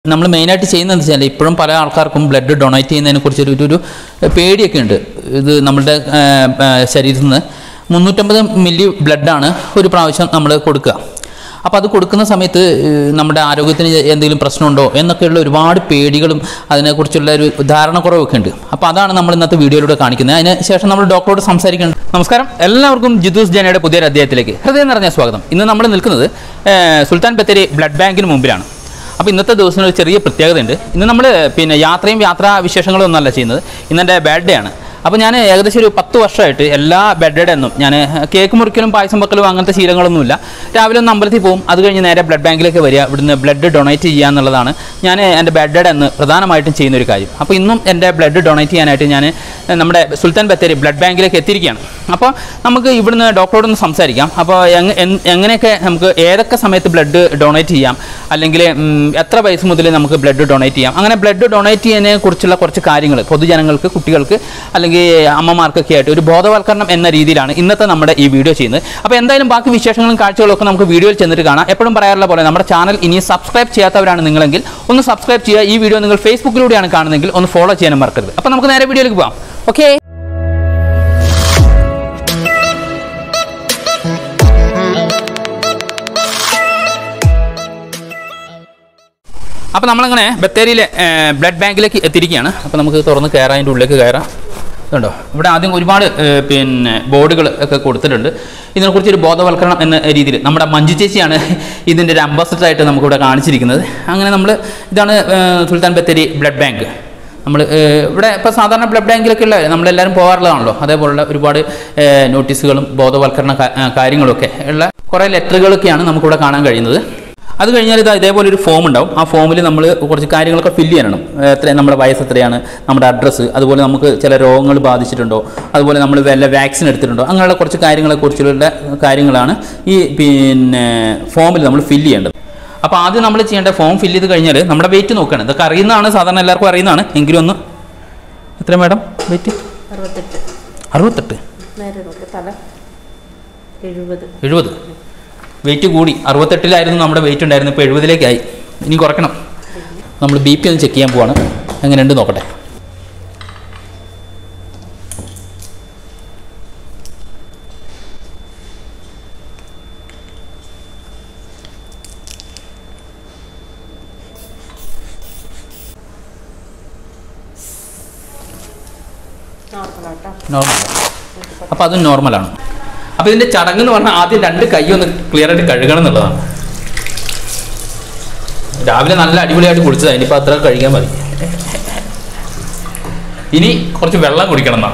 നമ്മൾ മെയിനായിട്ട് ചെയ്യുന്നത് വെച്ചാൽ ഇപ്പോഴും പല ആൾക്കാർക്കും ബ്ലഡ് ഡൊണേറ്റ് ചെയ്യുന്നതിനെ കുറിച്ച് ഒരു ഒരു പേടിയൊക്കെ ഉണ്ട് ഇത് നമ്മുടെ ആ, ആ, ശരീരത്തിൽ നിന്ന് മുന്നൂറ്റമ്പത് മില്ലി ബ്ലഡാണ് ഒരു പ്രാവശ്യം നമ്മൾ കൊടുക്കുക അപ്പോൾ അത് കൊടുക്കുന്ന സമയത്ത് ഏഹ്, നമ്മുടെ ആരോഗ്യത്തിന് എന്തെങ്കിലും പ്രശ്നമുണ്ടോ എന്നൊക്കെയുള്ള ഒരുപാട് പേടികളും അതിനെക്കുറിച്ചുള്ള ഒരു ധാരണക്കുറവൊക്കെ ഉണ്ട് അപ്പോൾ അതാണ് നമ്മൾ ഇന്നത്തെ വീഡിയോയിലൂടെ കാണിക്കുന്നത് അതിന് ശേഷം നമ്മൾ ഡോക്ടറോട് സംസാരിക്കുന്നുണ്ട് നമസ്കാരം എല്ലാവർക്കും ജിദൂസ് ജനയുടെ പുതിയൊരു അധ്യായത്തിലേക്ക് ഹൃദയം നിറഞ്ഞ സ്വാഗതം ഇന്ന് നമ്മൾ നിൽക്കുന്നത് ഏഹ്, സുൽത്താൻ ബത്തേരി ബ്ലഡ് ബാങ്കിന് മുമ്പിലാണ് അപ്പോൾ ഇന്നത്തെ ദിവസത്തിന് ഒരു ചെറിയ പ്രത്യേകതയുണ്ട് ഇന്ന് നമ്മൾ പിന്നെ യാത്രയും യാത്രാ വിശേഷങ്ങളും ഒന്നല്ല ചെയ്യുന്നത് ഇന്ന് എൻ്റെ ബർത്ത്ഡേ ആണ് അപ്പോൾ ഞാൻ ഏകദേശം ഒരു പത്ത് വർഷമായിട്ട് എല്ലാ ബർത്ത്ഡേ എന്നും ഞാൻ കേക്ക് മുറിക്കലും പായസം വെക്കലും അങ്ങനത്തെ ശീലങ്ങളൊന്നുമില്ല രാവിലെ ഒന്ന് അമ്പലത്തിൽ പോകും അത് കഴിഞ്ഞ് നേരെ ബ്ലഡ് ബാങ്കിലേക്ക് വരിക ഇവിടുന്ന് ബ്ലഡ് ഡൊണേറ്റ് ചെയ്യുക എന്നുള്ളതാണ് ഞാൻ എൻ്റെ ബർത്ത്ഡേ എന്ന് പ്രധാനമായിട്ടും ചെയ്യുന്ന ഒരു കാര്യം അപ്പോൾ ഇന്നും എൻ്റെ ബ്ലഡ് ഡൊണേറ്റ് ചെയ്യാനായിട്ട് ഞാൻ നമ്മുടെ സുൽത്താൻ ബത്തേരി ബ്ലഡ് ബാങ്കിലേക്ക് എത്തിയിരിക്കുകയാണ് അപ്പോൾ നമുക്ക് ഇവിടുന്ന് ഡോക്ടറോടൊന്ന് സംസാരിക്കാം അപ്പോൾ എങ്- എൻ- എങ്ങനെയൊക്കെ നമുക്ക് ഏതൊക്കെ സമയത്ത് ബ്ലഡ് ഡൊണേറ്റ് ചെയ്യാം അല്ലെങ്കിൽ ഉം, എത്ര വയസ്സ് മുതൽ നമുക്ക് ബ്ലഡ് ഡൊണേറ്റ് ചെയ്യാം അങ്ങനെ ബ്ലഡ് ഡൊണേറ്റ് ചെയ്യുന്നതിനെ കുറിച്ചുള്ള കുറച്ച് കാര്യങ്ങൾ പൊതുജനങ്ങൾക്ക് കുട്ടികൾക്ക് അല്ലെങ്കിൽ അമ്മമാർക്കൊക്കെ ആയിട്ട് ഒരു ബോധവൽക്കരണം എന്ന രീതിയിലാണ് ഇന്നത്തെ നമ്മുടെ ഈ വീഡിയോ ചെയ്യുന്നത് അപ്പോൾ എന്തായാലും ബാക്കി വിശേഷങ്ങളും കാഴ്ചകളും ഒക്കെ നമുക്ക് വീഡിയോയിൽ ചെന്നിട്ട് കാണാം എപ്പോഴും പറയാറുള്ള പോലെ നമ്മുടെ ചാനൽ ഇനി സബ്സ്ക്രൈബ് ചെയ്യാത്തവരാണ് നിങ്ങളെങ്കിൽ ഒന്ന് സബ്സ്ക്രൈബ് ചെയ്യുക ഈ വീഡിയോ നിങ്ങൾ ഫേസ്ബുക്കിലൂടെയാണ് കാണുന്നതെങ്കിൽ ഒന്ന് ഫോളോ ചെയ്യാനും മറക്കരുത് അപ്പോൾ നമുക്ക് നേരെ വീഡിയോയിലേക്ക് പോകാം ഓക്കെ അപ്പോൾ നമ്മളങ്ങനെ ബത്തേരിയിലെ ബ്ലഡ് ബാങ്കിലേക്ക് എത്തിയിരിക്കുകയാണ് അപ്പോൾ നമുക്ക് തുറന്ന് കയറാൻ അതിൻ്റെ ഉള്ളിലേക്ക് കയറാം ഇതുണ്ടോ ഇവിടെ ആദ്യം ഒരുപാട് ഏഹ്, പിന്നെ ബോർഡുകൾ ഒക്കെ കൊടുത്തിട്ടുണ്ട് ഇതിനെക്കുറിച്ച് ഒരു ബോധവൽക്കരണം എന്ന രീതിയിൽ നമ്മുടെ മഞ്ജു ചേച്ചിയാണ് ഇതിൻ്റെ ഒരു ambassador ആയിട്ട് നമുക്കിവിടെ കാണിച്ചിരിക്കുന്നത് അങ്ങനെ നമ്മൾ ഇതാണ് ഏഹ്, സുൽത്താൻ ബത്തേരി ബ്ലഡ് ബാങ്ക് നമ്മൾ ഇവിടെ ഇപ്പോൾ സാധാരണ ബ്ലഡ് ബാങ്കിലൊക്കെ ഉള്ള നമ്മളെല്ലാവരും പോകാറുള്ളതാണല്ലോ അതേപോലുള്ള ഒരുപാട് ഏഹ്, നോട്ടീസുകളും ബോധവൽക്കരണ കാ- ആ, കാര്യങ്ങളൊക്കെ ഉള്ള കുറേ ലെറ്ററുകളൊക്കെയാണ് നമുക്കിവിടെ കാണാൻ കഴിയുന്നത് അത് കഴിഞ്ഞാൽ ഇത് ഇതേപോലെ ഒരു ഫോം ഉണ്ടാവും ആ ഫോമിൽ നമ്മൾ കുറച്ച് കാര്യങ്ങളൊക്കെ ഫില്ല് ചെയ്യാനാണ് എത്ര നമ്മുടെ വയസ്സ് എത്രയാണ് നമ്മുടെ അഡ്രസ്സ് അതുപോലെ നമുക്ക് ചില രോഗങ്ങൾ ബാധിച്ചിട്ടുണ്ടോ അതുപോലെ നമ്മൾ വല്ല വാക്സിൻ എടുത്തിട്ടുണ്ടോ അങ്ങനെയുള്ള കുറച്ച് കാര്യങ്ങളെക്കുറിച്ചുള്ള കാര്യങ്ങളാണ് ഈ പിന്നെ ഫോമിൽ നമ്മൾ ഫില്ല് ചെയ്യേണ്ടത് അപ്പോൾ ആദ്യം നമ്മൾ ചെയ്യേണ്ട ഫോം ഫില്ല് ചെയ്ത് കഴിഞ്ഞാൽ നമ്മുടെ വെയിറ്റ് നോക്കുകയാണ് ഇതൊക്കെ അറിയുന്നതാണ് സാധാരണ എല്ലാവർക്കും അറിയുന്നതാണ് എങ്കിലും ഒന്ന് എത്ര മാഡം വെയിറ്റ് അറുപത്തെട്ട് അറുപത്തെട്ട് നേരെ നോക്ക് തല എഴുപത് എഴുപത് വെയിറ്റ് കൂടി അറുപത്തെട്ടിലായിരുന്നു നമ്മുടെ വെയിറ്റ് ഉണ്ടായിരുന്നു ഇപ്പോൾ എഴുപതിലേക്കായി ഇനി കുറയ്ക്കണം നമ്മൾ ബി പി ഒന്ന് ചെക്ക് ചെയ്യാൻ പോവാണ് എങ്ങനെയുണ്ട് നോക്കട്ടെ നോർമലാട്ടോ നോർമൽ അപ്പോൾ അതും നോർമലാണ് അപ്പോൾ ഇതിൻ്റെ ചടങ്ങ് എന്ന് പറഞ്ഞാൽ ആദ്യം രണ്ട് കൈ ഒന്ന് ക്ലിയർ ആയിട്ട് കഴുകണം എന്നുള്ളതാണ് രാവിലെ നല്ല അടിപൊളിയായിട്ട് കുളിച്ചതാണ് ഇനിയിപ്പോൾ അത്ര കഴിക്കാൻ മതി ഇനി കുറച്ച് വെള്ളം കുടിക്കണം എന്നാണ്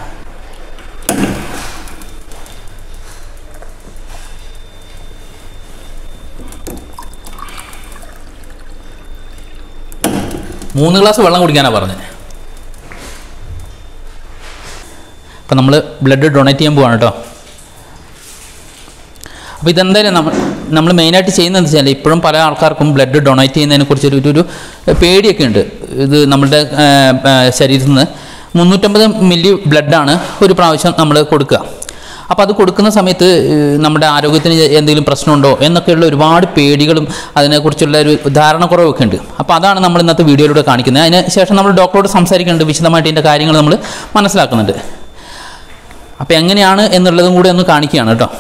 മൂന്ന് ഗ്ലാസ് വെള്ളം കുടിക്കാനാണ് പറഞ്ഞത് അപ്പം നമ്മൾ ബ്ലഡ് ഡൊണേറ്റ് ചെയ്യാൻ പോവാണ് കേട്ടോ അപ്പോൾ ഇതെന്തായാലും നമ്മൾ നമ്മൾ മെയിനായിട്ട് ചെയ്യുന്നത് വെച്ചാൽ ഇപ്പോഴും പല ആൾക്കാർക്കും ബ്ലഡ് ഡൊണേറ്റ് ചെയ്യുന്നതിനെ കുറിച്ച് ഒരു ഒരു പേടിയൊക്കെ ഉണ്ട് ഇത് നമ്മുടെ ആ, ആ, ശരീരത്തിൽ നിന്ന് മുന്നൂറ്റമ്പത് മില്ലി ബ്ലഡാണ് ഒരു പ്രാവശ്യം നമ്മൾ കൊടുക്കുക അപ്പോൾ അത് കൊടുക്കുന്ന സമയത്ത് ഏഹ്, നമ്മുടെ ആരോഗ്യത്തിന് എന്തെങ്കിലും പ്രശ്നമുണ്ടോ എന്നൊക്കെയുള്ള ഒരുപാട് പേടികളും അതിനെക്കുറിച്ചുള്ള ഒരു ധാരണക്കുറവൊക്കെ ഉണ്ട് അപ്പോൾ അതാണ് നമ്മൾ ഇന്നത്തെ വീഡിയോയിലൂടെ കാണിക്കുന്നത് അതിന് ശേഷം നമ്മൾ ഡോക്ടറോട് സംസാരിക്കുന്നുണ്ട് വിശദമായിട്ട് ഇതിൻ്റെ കാര്യങ്ങൾ നമ്മൾ മനസ്സിലാക്കുന്നുണ്ട് അപ്പോൾ എങ്ങനെയാണ് എന്നുള്ളതും കൂടി ഒന്ന് കാണിക്കുകയാണ് കേട്ടോ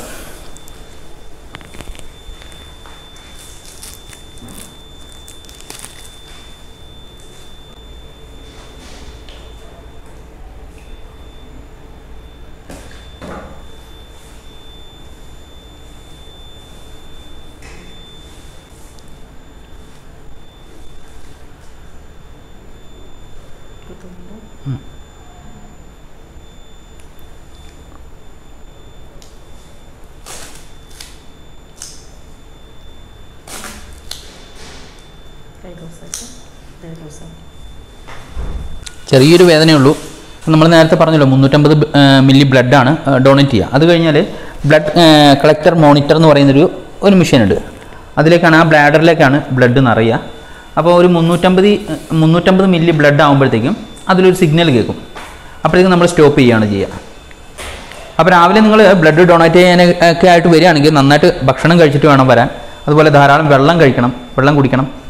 കൈ ദിവസമായിട്ട് ഇതേ ദിവസം ചെറിയൊരു വേദനയുള്ളൂ നമ്മൾ നേരത്തെ പറഞ്ഞല്ലോ മുന്നൂറ്റമ്പത് മില്ലി ബ്ലഡാണ് ഡൊണേറ്റ് ചെയ്യുക അത് കഴിഞ്ഞാൽ ബ്ലഡ് കളക്ടർ മോണിറ്റർ എന്ന് പറയുന്നൊരു ഒരു മെഷീൻ ഉണ്ട് അതിലേക്കാണ് ആ ബ്ലാഡറിലേക്കാണ് ബ്ലഡ് നിറയുക അപ്പോൾ ഒരു മുന്നൂറ്റമ്പത് മുന്നൂറ്റമ്പത് മില്ലി ബ്ലഡ് ആകുമ്പോഴത്തേക്കും അതിലൊരു സിഗ്നൽ കേൾക്കും അപ്പോഴത്തേക്കും നമ്മൾ സ്റ്റോപ്പ് ചെയ്യുകയാണ് ചെയ്യുക അപ്പോൾ രാവിലെ നിങ്ങൾ ബ്ലഡ് ഡൊണേറ്റ് ചെയ്യാനൊക്കെ ആയിട്ട് വരികയാണെങ്കിൽ നന്നായിട്ട് ഭക്ഷണം കഴിച്ചിട്ട് വേണം വരാൻ അതുപോലെ ധാരാളം വെള്ളം കഴിക്കണം വെള്ളം കുടിക്കണം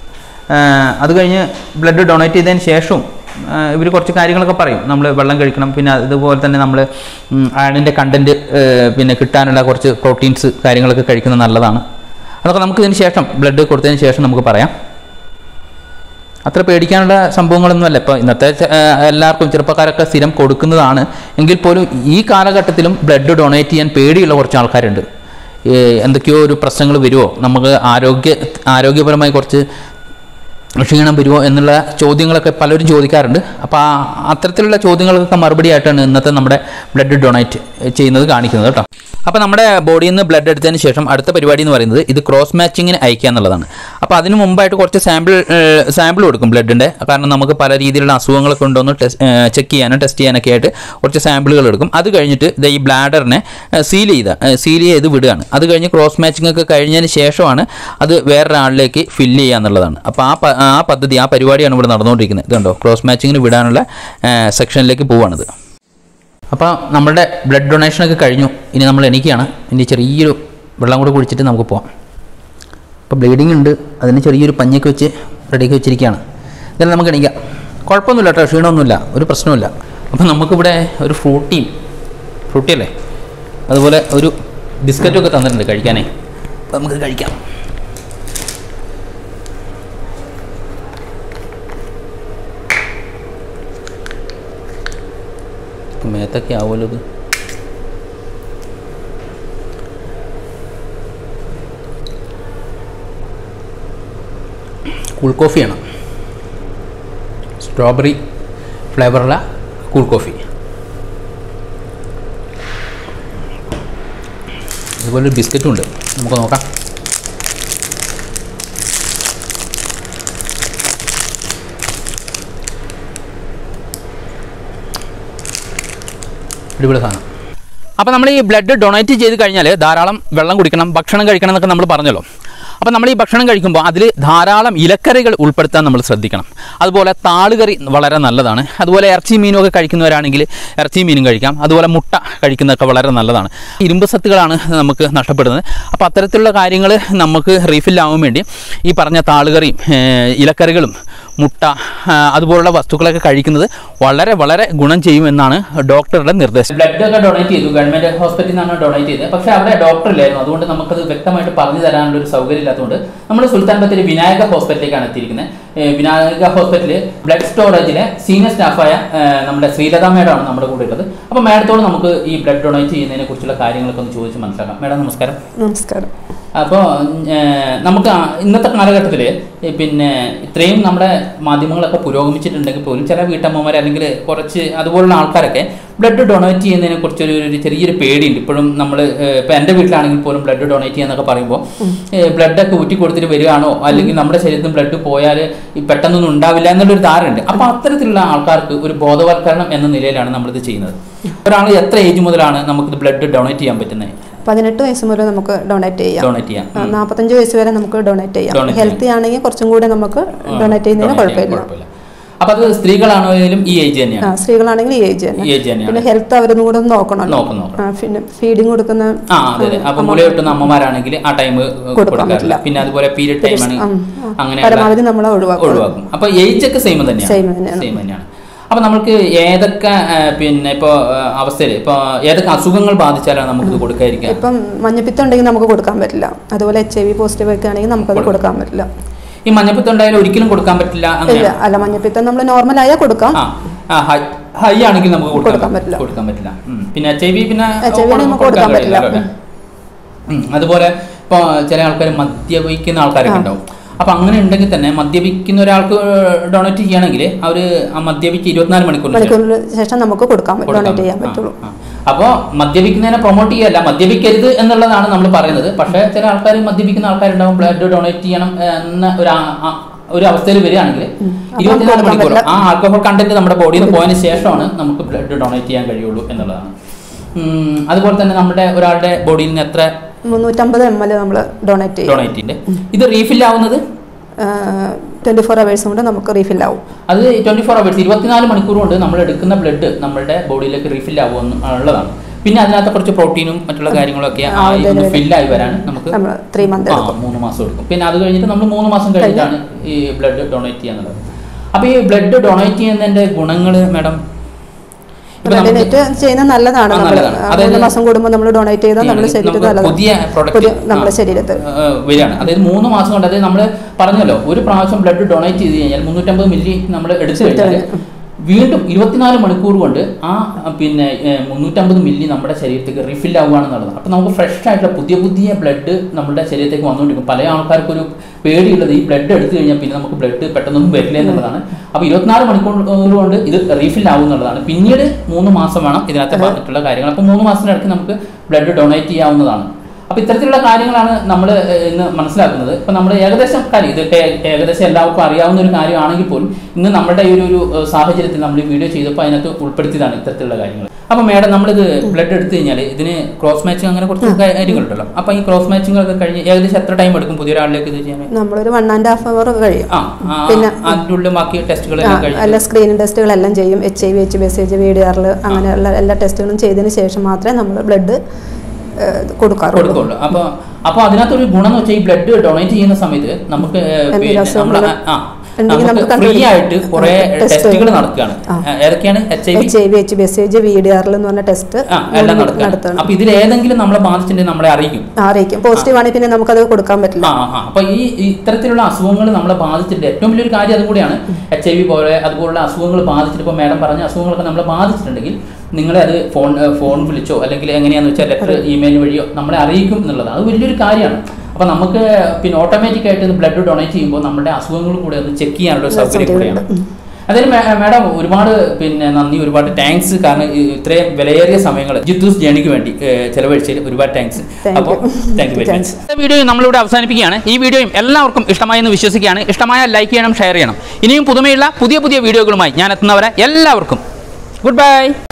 അത് കഴിഞ്ഞ് ബ്ലഡ് ഡൊണേറ്റ് ചെയ്തതിന് ശേഷവും ഇവർ കുറച്ച് കാര്യങ്ങളൊക്കെ പറയും നമ്മൾ വെള്ളം കഴിക്കണം പിന്നെ അതുപോലെ തന്നെ നമ്മൾ അയണിൻ്റെ കണ്ടൻറ്റ് പിന്നെ കിട്ടാനുള്ള കുറച്ച് പ്രോട്ടീൻസ് കാര്യങ്ങളൊക്കെ കഴിക്കുന്നത് നല്ലതാണ് അതൊക്കെ നമുക്ക് ഇതിന് ശേഷം ബ്ലഡ് കൊടുത്തതിന് ശേഷം നമുക്ക് പറയാം അത്ര പേടിക്കാനുള്ള സംഭവങ്ങളൊന്നുമല്ല ഇപ്പോൾ ഇന്നത്തെ ചെ- ആ, എല്ലാവർക്കും ചെറുപ്പക്കാരൊക്കെ സ്ഥിരം കൊടുക്കുന്നതാണ് എങ്കിൽ പോലും ഈ കാലഘട്ടത്തിലും ബ്ലഡ് ഡൊണേറ്റ് ചെയ്യാൻ പേടിയുള്ള കുറച്ച് ആൾക്കാരുണ്ട് ഏ, എന്തൊക്കെയോ ഒരു പ്രശ്നങ്ങൾ വരുമോ നമുക്ക് ആരോഗ്യ ആരോഗ്യപരമായി കുറച്ച് ക്ഷീണം വരുമോ എന്നുള്ള ചോദ്യങ്ങളൊക്കെ പലരും ചോദിക്കാറുണ്ട് അപ്പോൾ ആ അത്തരത്തിലുള്ള ചോദ്യങ്ങൾക്കൊക്കെ മറുപടി ആയിട്ടാണ് ഇന്നത്തെ നമ്മുടെ ബ്ലഡ് ഡൊണേറ്റ് ചെയ്യുന്നത് കാണിക്കുന്നത് കേട്ടോ അപ്പോൾ നമ്മുടെ ബോഡിയിൽ നിന്ന് ബ്ലഡ് എടുത്തതിന് ശേഷം അടുത്ത പരിപാടി എന്ന് പറയുന്നത് ഇത് ക്രോസ് മാച്ചിങ്ങിന് അയക്കുക എന്നുള്ളതാണ് അപ്പോൾ അതിന് മുമ്പായിട്ട് കുറച്ച് സാമ്പിൾ സാമ്പിൾ കൊടുക്കും ബ്ലഡിൻ്റെ കാരണം നമുക്ക് പല രീതിയിലുള്ള അസുഖങ്ങളൊക്കെ ഉണ്ടോയെന്ന് ടെസ്റ്റ് ചെക്ക് ചെയ്യാനും ടെസ്റ്റ് ചെയ്യാനൊക്കെ ആയിട്ട് കുറച്ച് സാമ്പിളുകൾ എടുക്കും അത് കഴിഞ്ഞിട്ട് ദേ ഈ ബ്ലാഡറിനെ സീൽ ചെയ്ത സീൽ ചെയ്ത് വിടുകയാണ് അത് കഴിഞ്ഞ് ക്രോസ് മാച്ചിങ് ഒക്കെ കഴിഞ്ഞതിന് ശേഷമാണ് അത് വേറൊരാളിലേക്ക് ഫില്ല് ചെയ്യുക എന്നുള്ളതാണ് അപ്പോൾ ആ പ- ആ പദ്ധതി ആ പരിപാടിയാണ് ഇവിടെ നടന്നുകൊണ്ടിരിക്കുന്നത് ഇതുണ്ടോ ക്രോസ് മാച്ചിങ്ങിന് വിടാനുള്ള സെക്ഷനിലേക്ക് പോവാണിത് അപ്പോൾ നമ്മുടെ ബ്ലഡ് ഡൊണേഷനൊക്കെ കഴിഞ്ഞു ഇനി നമ്മൾ എണീക്കുകയാണ് ഇനി ചെറിയൊരു വെള്ളം കൂടെ കുടിച്ചിട്ട് നമുക്ക് പോവാം അപ്പോൾ ബ്ലീഡിംഗ് ഉണ്ട് അതിന് ചെറിയൊരു പഞ്ഞൊക്കെ വെച്ച് റെഡിയാക്കി വെച്ചിരിക്കുകയാണ് ഇതെല്ലാം നമുക്ക് എണീക്കാം കുഴപ്പമൊന്നുമില്ല കേട്ടോ ക്ഷീണമൊന്നുമില്ല ഒരു പ്രശ്നമില്ല അപ്പോൾ നമുക്കിവിടെ ഒരു ഫ്രൂട്ടിയും ഫ്രൂട്ടി അല്ലേ അതുപോലെ ഒരു ബിസ്ക്കറ്റും ഒക്കെ തന്നിട്ടുണ്ട് കഴിക്കാനേ അപ്പോൾ നമുക്ക് കഴിക്കാം മേത്തൊക്കെ ആവുമല്ലോ ഇത് കൂൾ കോഫിയാണ് സ്ട്രോബെറി ഫ്ലേവറുള്ള കൂൾ കോഫി അതുപോലെ ഒരു ബിസ്ക്കറ്റും ഉണ്ട് നമുക്ക് നോക്കാം അടിപൊളി സാധനം അപ്പോൾ നമ്മൾ ഈ ബ്ലഡ് ഡൊണേറ്റ് ചെയ്ത് കഴിഞ്ഞാൽ ധാരാളം വെള്ളം കുടിക്കണം ഭക്ഷണം കഴിക്കണം എന്നൊക്കെ നമ്മൾ പറഞ്ഞല്ലോ അപ്പോൾ നമ്മൾ ഈ ഭക്ഷണം കഴിക്കുമ്പോൾ അതിൽ ധാരാളം ഇലക്കറികൾ ഉൾപ്പെടുത്താൻ നമ്മൾ ശ്രദ്ധിക്കണം അതുപോലെ താളുകറി വളരെ നല്ലതാണ് അതുപോലെ ഇറച്ചി മീനും ഒക്കെ കഴിക്കുന്നവരാണെങ്കിൽ ഇറച്ചി മീനും കഴിക്കാം അതുപോലെ മുട്ട കഴിക്കുന്നതൊക്കെ വളരെ നല്ലതാണ് ഇരുമ്പ് സത്തുകളാണ് നമുക്ക് നഷ്ടപ്പെടുന്നത് അപ്പോൾ അത്തരത്തിലുള്ള കാര്യങ്ങൾ നമുക്ക് റീഫില്ലാവാൻ വേണ്ടി ഈ പറഞ്ഞ താളുകറിയും ഏഹ്, ഇലക്കറികളും മുട്ട ആ, അതുപോലുള്ള വസ്തുക്കളൊക്കെ കഴിക്കുന്നത് വളരെ വളരെ ഗുണം ചെയ്യുമെന്നാണ് ഡോക്ടറുടെ നിർദ്ദേശം ബ്ലഡ് ഒക്കെ ഡൊണേറ്റ് ചെയ്തു ഗവൺമെന്റ് ഹോസ്പിറ്റലിൽ നിന്നാണ് ഡൊണേറ്റ് ചെയ്തത് പക്ഷേ അവിടെ ഡോക്ടർ ഇല്ലായിരുന്നു അതുകൊണ്ട് നമുക്കത് വ്യക്തമായിട്ട് പറഞ്ഞു തരാനുള്ള ഒരു സൗകര്യം ഇല്ലാത്തതുകൊണ്ട് നമ്മൾ സുൽത്താൻ ബത്തേരി വിനായക ഹോസ്പിറ്റലിലേക്കാണ് എത്തിയിരിക്കുന്നത് ഏ, വിനായക ഹോസ്പിറ്റലിൽ ബ്ലഡ് സ്റ്റോറേജിലെ സീനിയർ സ്റ്റാഫായ ഏ, നമ്മുടെ ശ്രീലത മേഡമാണ് നമ്മുടെ കൂടെ ഉള്ളത് അപ്പോൾ മേഡത്തോട് നമുക്ക് ഈ ബ്ലഡ് ഡൊണേറ്റ് ചെയ്യുന്നതിനെ കുറിച്ചുള്ള കാര്യങ്ങളൊക്കെ ഒന്ന് ചോദിച്ച് മനസ്സിലാക്കാം മേഡം നമസ്കാരം നമസ്കാരം അപ്പോൾ നമുക്ക് ആ- ഇന്നത്തെ കാലഘട്ടത്തിൽ പിന്നെ ഇത്രയും നമ്മുടെ മാധ്യമങ്ങളൊക്കെ പുരോഗമിച്ചിട്ടുണ്ടെങ്കിൽ പോലും ചില വീട്ടമ്മമാർ അല്ലെങ്കിൽ കുറച്ച് അതുപോലുള്ള ആൾക്കാരൊക്കെ ബ്ലഡ് ഡൊണേറ്റ് ചെയ്യുന്നതിനെ കുറിച്ച് ഒരു ഒരു ചെറിയൊരു പേടിയുണ്ട് ഇപ്പോഴും നമ്മൾ ഇപ്പം എൻ്റെ വീട്ടിലാണെങ്കിൽ പോലും ബ്ലഡ് ഡൊണേറ്റ് ചെയ്യാന്നൊക്കെ പറയുമ്പോൾ ബ്ലഡൊക്കെ ഊറ്റി കൊടുത്തിട്ട് വരികയാണോ അല്ലെങ്കിൽ നമ്മുടെ ശരീരത്തിൽ ബ്ലഡ് പോയാൽ ഈ പെട്ടെന്നൊന്നും ഉണ്ടാവില്ല എന്നുള്ളൊരു ധാരണയുണ്ട് അപ്പോൾ അത്തരത്തിലുള്ള ആൾക്കാർക്ക് ഒരു ബോധവൽക്കരണം എന്ന നിലയിലാണ് നമ്മളിത് ചെയ്യുന്നത് ഒരാൾ എത്ര ഏജ് മുതലാണ് നമുക്കിത് ബ്ലഡ് ഡൊണേറ്റ് ചെയ്യാൻ പറ്റുന്നത് പതിനെട്ട് വയസ്സ് മുതൽ നമുക്ക് ഡൊണേറ്റ് ചെയ്യാം ഡൊണേറ്റ് ചെയ്യാം ആ, നാൽപ്പത്തഞ്ച് വയസ്സ് വരെ നമുക്ക് ഡൊണേറ്റ് ചെയ്യാം Donate ഹെൽത്തി ആണെങ്കിൽ കുറച്ചും കൂടെ നമുക്ക് ഡൊണേറ്റ് ചെയ്യുന്നതിന് Donate ചെയ്യാൻ കുഴപ്പമില്ല അപ്പൊ അത് സ്ത്രീകളാണെങ്കിലും ഈ ഏജ് ആ, തന്നെയാണ് സ്ത്രീകളാണെങ്കിൽ ഈ ഏജ് തന്നെ ഈ ഏജ് തന്നെയാണ് പിന്നെ ഹെൽത്ത് അവരൊന്നും കൂടെ ഒന്ന് നോക്കണമല്ലോ നോക്കും നോക്കും ആ, പിന്നെ ഫീഡിങ് കൊടുക്കുന്ന ആ അതെ അതെ അപ്പൊ മുല കിട്ടുന്ന അമ്മമാരാണെങ്കിൽ ആ ടൈം കൊടുക്കാറില്ല പറ്റില്ല. പിന്നെ അതുപോലെ പീരിയഡ് ടൈം ആണ് ഉം, ആ. അങ്ങനെ പരമാവധി നമ്മൾ ഒഴിവാക്കും ഒഴിവാക്കും അപ്പൊ ഏജ് ഒക്കെ സെയിം തന്നെയാണ് Same തന്നെയാണ്. സെയിം തന്നെയാണ് അപ്പൊ നമുക്ക് ഏതൊക്കെ ആ, പിന്നെ ഇപ്പൊ അവസ്ഥയിൽ ഇപ്പൊ ഏതൊക്കെ അസുഖങ്ങൾ ബാധിച്ചാലാണ് നമുക്ക് ഇത് കൊടുക്കാതിരിക്കുക ഇപ്പം മഞ്ഞപ്പിത്തം ഉണ്ടെങ്കിൽ നമുക്ക് കൊടുക്കാൻ പറ്റില്ല അതുപോലെ എച്ച് ഐ വി പോസിറ്റീവ് ഒക്കെ ആണെങ്കിൽ നമുക്കത് കൊടുക്കാൻ പറ്റില്ല ഈ മഞ്ഞപ്പിത്തം ഉണ്ടായാലും ഒരിക്കലും കൊടുക്കാൻ പറ്റില്ല ഇല്ല അങ്ങനെ അല്ല മഞ്ഞപ്പിത്തം നമ്മൾ നോർമൽ ആയാൽ കൊടുക്കാം ആ ആ ഹൈ ഹൈ ആണെങ്കിൽ നമുക്ക് കൊടുക്കാൻ കൊടുക്കാൻ പറ്റില്ല. കൊടുക്കാൻ പറ്റില്ല ഉം. പിന്നെ എച്ച് ഐ വി പിന്നെ HIV ന് നമുക്ക് കൊടുക്കാൻ പറ്റില്ല. കഴിയില്ലല്ലോ, അല്ലേ? ഉം. അതുപോലെ ഇപ്പോൾ ചില ആൾക്കാർ മദ്യപിക്കുന്ന ആൾക്കാരൊക്കെ ഉണ്ടാവും അപ്പൊ അങ്ങനെ ഉണ്ടെങ്കിൽ തന്നെ മദ്യപിക്കുന്ന ഒരാൾക്ക് ഡൊണേറ്റ് ചെയ്യണമെങ്കിൽ അവർ ആ മദ്യപിച്ച് ഇരുപത്തിനാല് മണിക്കൂർ മണിക്കൂറിന് ശേഷം നമുക്ക് കൊടുക്കാൻ ഡൊണേറ്റ് ചെയ്യാൻ പറ്റുള്ളൂ അപ്പോൾ മദ്യപിക്കുന്നതിനെ പ്രൊമോട്ട് ചെയ്യല്ല മദ്യപിക്കരുത് എന്നുള്ളതാണ് നമ്മൾ പറയുന്നത് പക്ഷേ ചില ആൾക്കാർ മദ്യപിക്കുന്ന ആൾക്കാരുണ്ടാവും ബ്ലഡ് ഡൊണേറ്റ് ചെയ്യണം എന്ന ഒരു ആ- ആ- ഒരു അവസ്ഥയിൽ വരികയാണെങ്കിൽ അപ്പോൾ ഇരുപത്തിനാല് കൊടുക്കാൻ മണിക്കൂർ പറ്റില്ല. ആ ആൽക്കഹോൾ കണ്ടന്റ് നമ്മുടെ ബോഡിയിൽ നിന്ന് പോയതിന് ശേഷമാണ് നമുക്ക് ബ്ലഡ് ഡൊണേറ്റ് ചെയ്യാൻ കഴിയുള്ളൂ എന്നുള്ളതാണ് ഉം, അതുപോലെ തന്നെ നമ്മുടെ ഒരാളുടെ ബോഡിയിൽ നിന്ന് എത്ര മുന്നൂറ്റമ്പത് എം എൽ നമ്മൾ ഡൊണേറ്റ് ചെയ്യും ഡൊണേറ്റ് ഉണ്ട് ഇത് റീഫിൽ ആവുന്നത് ട്വൻറ്റി ഫോർ അവേഴ്സ് കൊണ്ട് നമുക്ക് റീഫിൽ ആവും അത് ട്വന്റി ഫോർ അവേഴ്സ് ഇരുപത്തിനാല് മണിക്കൂർ കൊണ്ട് നമ്മൾ എടുക്കുന്ന ബ്ലഡ് നമ്മുടെ ബോഡിയിലേക്ക് റീഫിൽ ആവുമെന്ന് ഉള്ളതാണ് പിന്നെ അതിനകത്ത് കുറച്ച് പ്രോട്ടീനും മറ്റുള്ള കാര്യങ്ങളൊക്കെ ആ, ആയി ഒന്ന് delivery. ഫില്ലായി വരാൻ നമുക്ക് നമ്മൾ ത്രീ മന്ത് ആ എടുക്കും മൂന്ന് മാസം എടുക്കും പിന്നെ അത് കഴിഞ്ഞിട്ട് നമ്മൾ മൂന്ന് മാസം കഴിഞ്ഞിട്ടാണ് ഈ ബ്ലഡ് ഡൊണേറ്റ് ചെയ്യാന്നുള്ളത് അപ്പോൾ ഈ ബ്ലഡ് ഡൊണേറ്റ് ചെയ്യുന്നതിന്റെ ഗുണങ്ങൾ മാഡം ഇപ്പൊ നമുക്ക് ഡൊണേറ്റ് ചെയ്യുന്നത് നല്ലതാണ് ആ, നമ്മൾ നല്ലതാണ്. അതായത് മൂന്ന് മാസം കൂടുമ്പോൾ നമ്മൾ ഡൊണേറ്റ് ചെയ്താൽ നമ്മുടെ നമുക്ക് ശരീരത്തിൽ നല്ലതാണ് പുതിയ product, പുതിയ നമ്മുടെ ആ, ശരീരത്തിൽ ആ, വരികയാണ് അതായത് മൂന്ന് മാസം കൊണ്ട് അതായത് നമ്മൾ പറഞ്ഞല്ലോ ഒരു പ്രാവശ്യം ബ്ലഡ് ഡൊണേറ്റ് ചെയ്ത് കഴിഞ്ഞാൽ മുന്നൂറ്റമ്പത് മില്ലി നമ്മൾ എടുത്തു എടുത്ത് കഴിഞ്ഞാൽ വീണ്ടും ഇരുപത്തിനാല് മണിക്കൂർ കൊണ്ട് ആ ആ, പിന്നെ ഏ, മുന്നൂറ്റമ്പത് മില്ലി നമ്മുടെ ശരീരത്തേക്ക് റിഫിൽ ആവുകയാണെന്നുള്ളത് അപ്പോൾ നമുക്ക് ഫ്രഷ് ആയിട്ടുള്ള പുതിയ പുതിയ ബ്ലഡ് നമ്മുടെ ശരീരത്തേക്ക് വന്നുകൊണ്ടിരിക്കും പല ആൾക്കാർക്കും ഒരു പേടിയുള്ളത് ഈ ബ്ലഡ് എടുത്തു കഴിഞ്ഞാൽ പിന്നെ നമുക്ക് ബ്ലഡ് പെട്ടെന്നൊന്നും വരില്ല എന്നുള്ളതാണ് അപ്പോൾ ഇരുപത്തിനാല് മണിക്കൂർ കൊണ്ട് ഇത് റീഫിൽ ആവും എന്നുള്ളതാണ് പിന്നീട് മൂന്ന് മാസം വേണം ഇതിനകത്ത് മറ്റുള്ള കാര്യങ്ങൾ അപ്പോൾ മൂന്ന് മാസത്തിനിടയ്ക്ക് നമുക്ക് ബ്ലഡ് ഡൊണേറ്റ് ചെയ്യാവുന്നതാണ് അപ്പോൾ ഇത്തരത്തിലുള്ള കാര്യങ്ങളാണ് നമ്മൾ ഇന്ന് മനസ്സിലാക്കുന്നത് ഇപ്പം നമ്മൾ ഏകദേശം കാര്യം ഇതൊക്കെ ഏകദേശം എല്ലാവർക്കും അറിയാവുന്ന ഒരു കാര്യമാണെങ്കിൽ പോലും ഇന്ന് നമ്മുടെ ഈ ഒരു ഒരു ഏഹ്, സാഹചര്യത്തിൽ നമ്മൾ ഈ വീഡിയോ ചെയ്തപ്പോൾ അതിനകത്ത് ഉൾപ്പെടുത്തിയതാണ് ഇത്തരത്തിലുള്ള കാര്യങ്ങൾ അപ്പോൾ മേഡം നമ്മളിത് ബ്ലഡ് എടുത്തു കഴിഞ്ഞാൽ ഇതിന് ക്രോസ് മാച്ചിങ് അങ്ങനെ കുറച്ച് കാര്യങ്ങളുണ്ടല്ലോ അപ്പോൾ ഈ ക്രോസ് മാച്ചിങ് ഒക്കെ കഴിഞ്ഞ് ഏകദേശം എത്ര ടൈം എടുക്കും പുതിയൊരാളിലേക്ക് ഇത് ചെയ്യാൻ നമ്മളൊരു വൺ ആൻഡ് ഹാഫ് അവർ കഴിയും ആ ആ, പിന്നെ- അതിൻ്റെ ഉള്ളിൽ ബാക്കി ആ, ടെസ്റ്റുകളെല്ലാം കഴിഞ്ഞ് എല്ലാ സ്ക്രീനിങ് ടെസ്റ്റുകളെല്ലാം ചെയ്യും H I V H B S H V D ആറിൽ അങ്ങനെയുള്ള എല്ലാ ടെസ്റ്റുകളും ചെയ്തതിന് ശേഷം മാത്രമേ നമ്മൾ ബ്ലഡ് കൊടുക്കാറുള്ളൂ കൊടുക്കുള്ളൂ അപ്പോൾ അപ്പോൾ അതിനകത്തൊരു ഗുണം എന്ന് വെച്ചാൽ ഈ ബ്ലഡ് ഡൊണേറ്റ് ചെയ്യുന്ന സമയത്ത് നമുക്ക് ഏഹ്, എന്തെങ്കിലും പിന്നെ നമ്മൾ അസുഖങ്ങള് ആ ഉണ്ടെങ്കിൽ നമുക്ക് നമുക്ക് ഫ്രീ കണ്ടുപിടിക്കാം. ആയിട്ട് കുറേ ആ, ടെസ്റ്റ് ടെസ്റ്റുകൾ നടക്കുകയാണ് ആ. ഏഹ്, ഏതൊക്കെയാണ് H I V H I V H B S H V D ആറിൽ എന്ന് പറഞ്ഞ ടെസ്റ്റ് ആ എല്ലാം നടക്കുകയാണ് നടത്തണം അപ്പോൾ ഇതിൽ ഏതെങ്കിലും നമ്മളെ ബാധിച്ചിട്ടുണ്ടെങ്കിൽ നമ്മളെ അറിയിക്കും അറിയിക്കും പോസിറ്റീവ് ആണെങ്കിൽ പിന്നെ നമുക്കത് കൊടുക്കാൻ പറ്റില്ല ആ ആ അപ്പോൾ ഈ ഈ ഇത്തരത്തിലുള്ള അസുഖങ്ങൾ നമ്മളെ ബാധിച്ചിട്ടുണ്ട് ഏറ്റവും വലിയൊരു കാര്യം അതും കൂടിയാണ് എച്ച് ഐ വി പോലെ അതുപോലുള്ള അസുഖങ്ങൾ ബാധിച്ചിട്ട് ഇപ്പോൾ മാഡം പറഞ്ഞ അസുഖങ്ങളൊക്കെ നമ്മളെ ബാധിച്ചിട്ടുണ്ടെങ്കിൽ നിങ്ങളെ അത് ഫോൺ ഏഹ്, ഫോൺ വിളിച്ചോ അല്ലെങ്കിൽ എങ്ങനെയാണെന്ന് വെച്ചാൽ ലെറ്റർ ഇമെയിൽ വഴിയോ നമ്മളെ അറിയിക്കും എന്നുള്ളത് അത് വലിയൊരു കാര്യമാണ് അപ്പോൾ നമുക്ക് പിന്നെ ഓട്ടോമാറ്റിക് ആയിട്ട് ബ്ലഡ് ഡൊണേറ്റ് ചെയ്യുമ്പോൾ നമ്മുടെ അസുഖങ്ങൾ കൂടെ ഒന്ന് ചെക്ക് ചെയ്യാനുള്ള ഒരു സൗകര്യം കൂടിയാണ് അതായത് മാഡം ഒരുപാട് പിന്നെ നന്ദി ഒരുപാട് താങ്ക്സ് കാരണം ഈ ഇത്രയും വിലയേറിയ സമയങ്ങൾ ജിത്തൂസ് ജേണിക്ക് വേണ്ടി ഏഹ്, ചെലവഴിച്ചതിൽ ഒരുപാട് താങ്ക്സ് Thank അപ്പോൾ you. Thank you very Thanks. Much video നമ്മളിവിടെ അവസാനിപ്പിക്കുകയാണ് ഈ വീഡിയോയും എല്ലാവർക്കും ഇഷ്ടമായി എന്ന് വിശ്വസിക്കുകയാണ് ഇഷ്ടമായ ലൈക്ക് ചെയ്യണം ഷെയർ ചെയ്യണം ഇനിയും പുതുമയുള്ള പുതിയ പുതിയ വീഡിയോകളുമായി ഞാൻ എത്തുന്നവരെ എല്ലാവർക്കും ഗുഡ് ബൈ